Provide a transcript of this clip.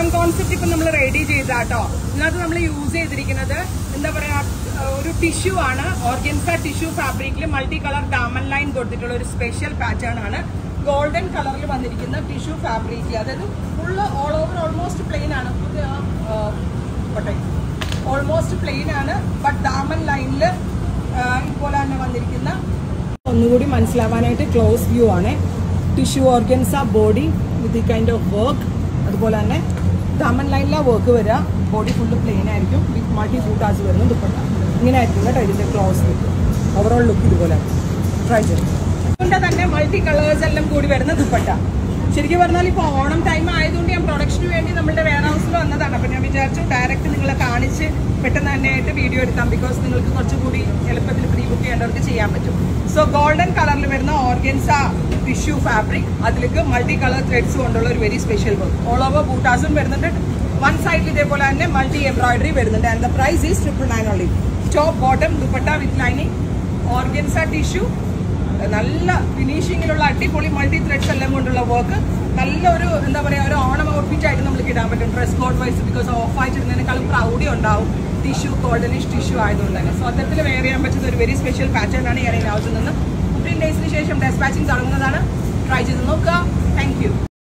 Onam concept ഇപ്പൊ നമ്മൾ ready ചെയ്താട്ടോ ഇതിനകത്ത് നമ്മൾ യൂസ് ചെയ്തിരിക്കുന്നത് എന്താ പറയാ ആ, ഒരു ടിഷ്യൂ ആണ് ഓർഗൻസ ടിഷ്യൂ ഫാബ്രിക്കിൽ മൾട്ടി കളർ ഡാമൻ ലൈൻ കൊടുത്തിട്ടുള്ള ഒരു സ്പെഷ്യൽ പാറ്റേൺ ആണ് ഗോൾഡൻ കളറിൽ വന്നിരിക്കുന്ന ടിഷ്യൂ ഫാബ്രിക് അതായത് full all over almost plain ആണ് ഇത് ആ, ആ, പോട്ടെ ഓൾമോസ്റ്റ് പ്ലെയിൻ ആണ് ബട്ട് ഡാമൻ ലൈനിൽ ഇതുപോലെ തന്നെ വന്നിരിക്കുന്ന ഒന്നുകൂടി മനസ്സിലാവാനായിട്ട് ക്ലോസ് വ്യൂ ആണ് ടിഷ്യൂ ഓർഗൻസ ബോഡി വിത്ത് ഈ കൈൻഡ് ഓഫ് വർക്ക് അതുപോലെ തന്നെ ദാമൻ ലൈനിലാണ് വർക്ക് വരിക ബോഡി ഫുള്ള് പ്ലെയിൻ ആയിരിക്കും വിത്ത് മൾട്ടി ബൂട്ടാസ് വരുന്ന ദുപ്പട്ട ഇങ്ങനെ ആയിരിക്കും കേട്ടോ ഇതിന്റെ ക്ലോസ് ലുക്ക് ഓവറോൾ ലുക്ക് ഇതുപോലെ ട്രൈ ചെയ്യും അതുകൊണ്ട് തന്നെ മൾട്ടി കളേഴ്സ് എല്ലാം കൂടി വരുന്ന ദുപ്പട്ട ശരിക്കും പറഞ്ഞാൽ ഇപ്പോൾ ഓണം ടൈം ആയതുകൊണ്ട് ഞാൻ പ്രൊഡക്ഷന് വേണ്ടി നമ്മുടെ വെയർ ഹൗസിൽ വന്നതാണ് അപ്പം ഞാൻ വിചാരിച്ചു ഡയറക്റ്റ് നിങ്ങളെ കാണിച്ച് പെട്ടെന്ന് തന്നെ ആയിട്ട് വീഡിയോ എടുക്കാം ബിക്കോസ് നിങ്ങൾക്ക് കുറച്ചുകൂടി എളുപ്പത്തിൽ പ്രീ ബുക്ക് ചെയ്യേണ്ടവർക്ക് ചെയ്യാൻ പറ്റും സോ ഗോൾഡൻ കളറിൽ വരുന്ന ഓർഗൻസ ടിഷ്യൂ ഫാബ്രിക് അതിലേക്ക് മൾട്ടി കളർ ത്രെഡ്സ് കൊണ്ടുള്ള ഒരു very special work all over ബൂട്ടാസും വരുന്നുണ്ട് വൺ സൈഡിൽ ഇതേപോലെ തന്നെ മൾട്ടി എംബ്രോയിഡറി വരുന്നുണ്ട് and the price is triple nine only top bottom dupatta with lining organza tissue നല്ല ഫിനിഷിങ്ങിലുള്ള അടിപൊളി മൾട്ടി ത്രെഡ്സ് എല്ലാം കൊണ്ടുള്ള വർക്ക് നല്ലൊരു എന്താ പറയാ ഒരു ഓണം ഔട്ട്ഫിറ്റ് ആയിട്ട് നമുക്ക് ഇടാൻ പറ്റും dress code wise because of ആയിട്ട് ഇടുന്നതിനേക്കാളും പ്രൗഡി ഉണ്ടാവും ടിഷ്യൂ ഗോൾഡനിഷ് ടിഷ്യൂ ആയതുകൊണ്ട് തന്നെ സോ അത്തരത്തിൽ വെയർ ചെയ്യാൻ പറ്റുന്ന ഒരു വെരി സ്പെഷ്യൽ പാറ്റേൺ ആണ് ഞാൻ ഇതിനകത്ത് നിന്ന് ഫിഫ്റ്റീൻ ഡേയ്സിന് ശേഷം ഡെസ്പാച്ചിങ് തുടങ്ങുന്നതാണ് ട്രൈ ചെയ്ത് നോക്കുക താങ്ക് യു